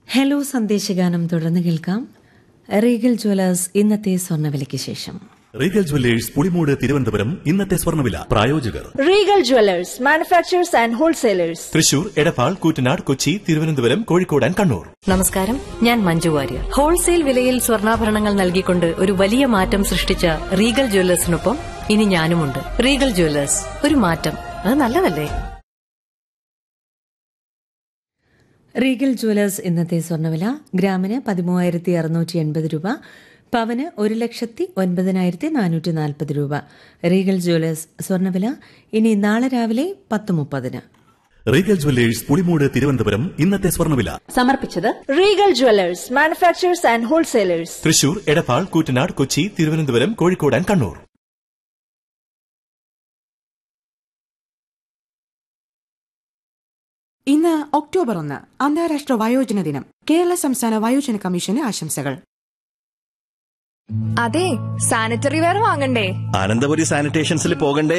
Hello സന്ദേശഗാനം തുടർന്ന് കേൾക്കാം Regal Jewellers ഇന്നത്തെ സ്വർണ്ണവിലയ്ക്ക് ശേഷം റീഗൽ ജ്വല്ലേഴ്സ് പുളിമൂട് തിരുവനന്തപുരം ഇന്നത്തെ സ്വർണ്ണവില പ്രായോജകർ Regal Jewelers, manufacturers and wholesalers. Thrissur Edappal Koottanad Kochi Thiruvananthapuram Kozhikode and Kannur നമസ്കാരം ഞാൻ മഞ്ജു വാര്യർ ഹോൾസെയിൽ വിലയിൽ സ്വർണ്ണാഭരണങ്ങൾ നൽകിക്കൊണ്ട് ഒരു വലിയ മാറ്റം സൃഷ്ടിച്ച റീഗൽ ജ്വല്ലേഴ്സിനൊപ്പം ഇനി ഞാനുമുണ്ട് റീഗൽ ജ്വല്ലേഴ്സ് ഒരു മാറ്റം അത് നല്ലതല്ലേ റീഗൽ ജ്വല്ലേഴ്സ് ഇന്നത്തെ സ്വർണ്ണവില ഗ്രാമിന് പതിമൂവായിരത്തി അറുന്നൂറ്റി എൺപത് രൂപ പവന് ഒരു ലക്ഷത്തി ഒൻപതിനായിരത്തി നാനൂറ്റി നാൽപ്പത് രൂപ റീഗൽ ജ്വല്ലേഴ്സ് സ്വർണ്ണവില ഇനി നാളെ രാവിലെ പത്ത് മുപ്പതിന് റീഗൽ ജ്വല്ലേഴ്സ് പുളിമൂട് തിരുവനന്തപുരം ഇന്നത്തെ സ്വർണ്ണവില സമർപ്പിച്ചത് Regal Jewelers, manufacturers and wholesalers. Thrissur Edappal Koottanad Kochi Thiruvananthapuram Kozhikode and Kannur ഇന്ന് ഒക്ടോബർ ഒന്ന് അന്താരാഷ്ട്ര വയോജന ദിനം കേരള സംസ്ഥാന വയോജന കമ്മീഷന് ആശംസകൾ അതെ സാനിറ്ററി വെയർ വാങ്ങണ്ടേ അനന്തപുരി സാനിറ്റേഷൻസിൽ പോകണ്ടേ